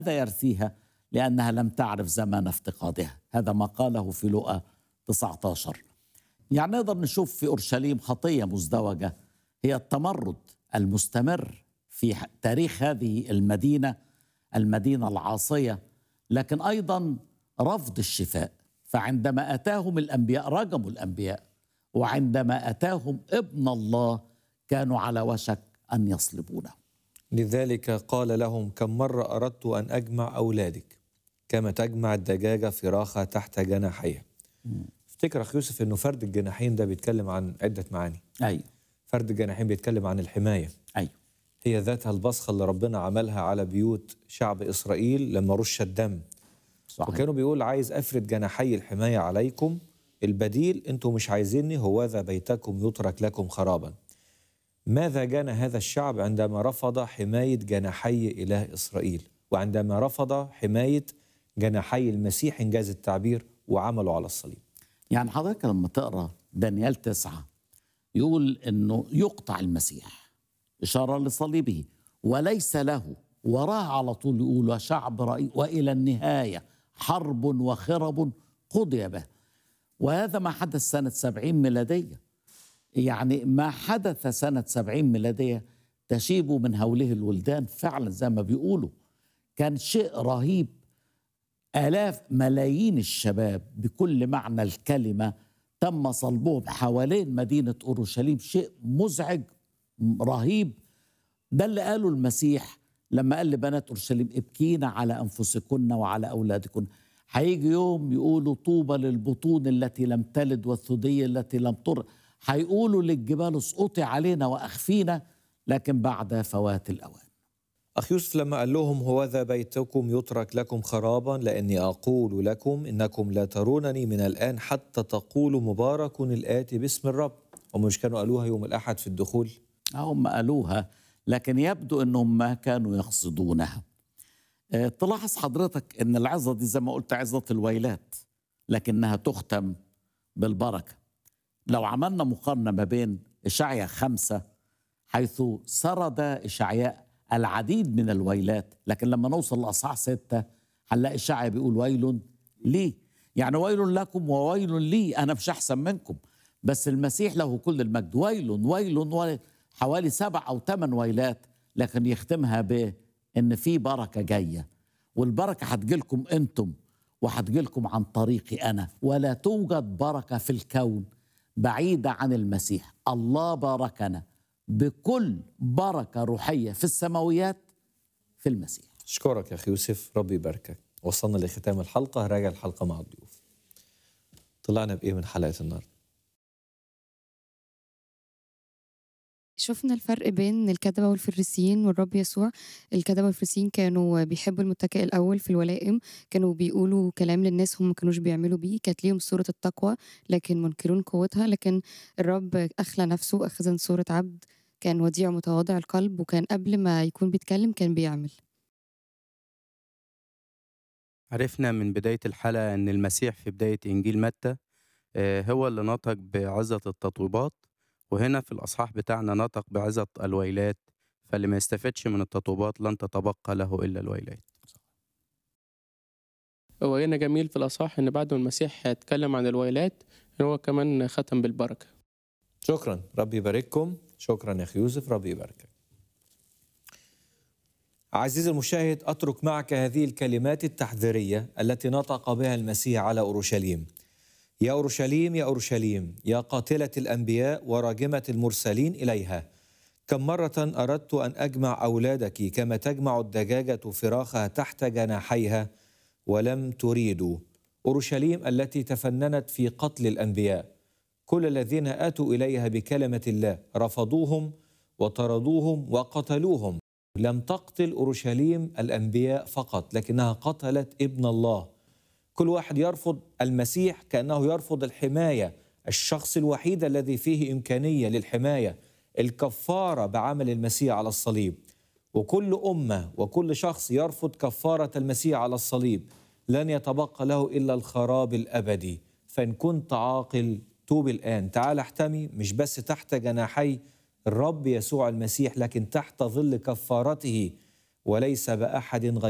يرثيها لأنها لم تعرف زمان افتقادها هذا ما قاله في لقا 19 يعني نقدر نشوف في أورشليم خطية مزدوجة هي التمرد المستمر في تاريخ هذه المدينة المدينة العاصية لكن أيضا رفض الشفاء فعندما أتاهم الأنبياء رجموا الأنبياء وعندما أتاهم ابن الله كانوا على وشك أن يصلبونه لذلك قال لهم كم مرة أردت أن أجمع أولادك كما تجمع الدجاجة فراخها تحت جناحيها افتكر أخ يوسف أنه فرد الجناحين ده بيتكلم عن عدة معاني أيوه فرد الجناحين بيتكلم عن الحماية أيوه هي ذاتها البصخة اللي ربنا عملها على بيوت شعب إسرائيل لما رش الدم صحيح وكانوا بيقول عايز أفرد جناحي الحماية عليكم البديل أنتم مش عايزيني هوذا بيتكم يترك لكم خرابا ماذا جان هذا الشعب عندما رفض حماية جناحي إله إسرائيل وعندما رفض حماية جناحي المسيح إنجاز التعبير وعملوا على الصليب يعني حضرتك لما تقرا دانيال تسعة يقول انه يقطع المسيح اشاره لصليبه وليس له وراه على طول يقول وشعب رأي والى النهايه حرب وخرب قضي به وهذا ما حدث سنه 70 ميلاديه يعني ما حدث سنه 70 ميلاديه تشيب من هوله الولدان فعلا زي ما بيقولوا كان شيء رهيب آلاف ملايين الشباب بكل معنى الكلمة تم صلبهم حوالين مدينة أورشليم شيء مزعج رهيب ده اللي قاله المسيح لما قال لبنات أورشليم ابكينا على أنفسكن وعلى أولادكن هيجي يوم يقولوا طوبى للبطون التي لم تلد والثدي التي لم تر هيقولوا للجبال اسقطي علينا وأخفينا لكن بعد فوات الأوان أخ يوسف لما قال لهم هوذا بيتكم يترك لكم خرابا لأني أقول لكم إنكم لا ترونني من الآن حتى تقولوا مبارك الآتي باسم الرب هم مش كانوا قالوها يوم الأحد في الدخول هم قالوها لكن يبدو أنهم ما كانوا يقصدونها آه، تلاحظ حضرتك أن العظة دي زي ما قلت عظة الويلات لكنها تختم بالبركة لو عملنا مقارنة ما بين إشعيا خمسة حيث سرد إشعياء العديد من الويلات لكن لما نوصل لأصحاح ستة هنلاقي إشعيا بيقول ويل لي يعني ويل لكم وويل لي أنا مش أحسن منكم بس المسيح له كل المجد ويل ويل ويل حوالي سبع أو ثمان ويلات لكن يختمها بإن في بركة جاية والبركة هتجيلكم أنتم وهتجيلكم عن طريقي أنا ولا توجد بركة في الكون بعيدة عن المسيح الله باركنا بكل بركة روحية في السماويات في المسيح أشكرك يا أخي يوسف ربي يباركك وصلنا لختام الحلقة هراجع الحلقة مع الضيوف طلعنا بإيه من حلقة النهاردة شفنا الفرق بين الكتبة والفريسيين والرب يسوع الكتبة والفريسيين كانوا بيحبوا المتكئ الأول في الولائم كانوا بيقولوا كلام للناس هم ما كانوش بيعملوا بيه كانت ليهم صورة التقوى لكن منكرون قوتها لكن الرب أخلى نفسه أخذا صورة عبد كان وديع متواضع القلب وكان قبل ما يكون بيتكلم كان بيعمل عرفنا من بداية الحلقة أن المسيح في بداية إنجيل متى آه، هو اللي نطق بعظة التطويبات وهنا في الأصحاح بتاعنا نطق بعظة الويلات فاللي ما يستفدش من التطويبات لن تتبقى له إلا الويلات هو هنا جميل في الأصح إن بعد ما المسيح اتكلم عن الويلات إن هو كمان ختم بالبركة شكرا ربي يبارككم شكرا يا أخي يوسف ربي يباركك عزيزي المشاهد أترك معك هذه الكلمات التحذيرية التي نطق بها المسيح على أورشليم يا أورشليم يا أورشليم يا قاتلة الأنبياء وراجمة المرسلين إليها كم مرة أردت أن أجمع أولادك كما تجمع الدجاجة فراخها تحت جناحيها ولم تريدوا أورشليم التي تفننت في قتل الأنبياء كل الذين آتوا إليها بكلمة الله رفضوهم وطردوهم وقتلوهم لم تقتل أورشليم الأنبياء فقط لكنها قتلت ابن الله كل واحد يرفض المسيح كأنه يرفض الحماية الشخص الوحيد الذي فيه إمكانية للحماية الكفارة بعمل المسيح على الصليب وكل أمة وكل شخص يرفض كفارة المسيح على الصليب لن يتبقى له إلا الخراب الأبدي فإن كنت عاقل توب الآن تعال احتمي مش بس تحت جناحي الرب يسوع المسيح لكن تحت ظل كفارته وليس بأحد غير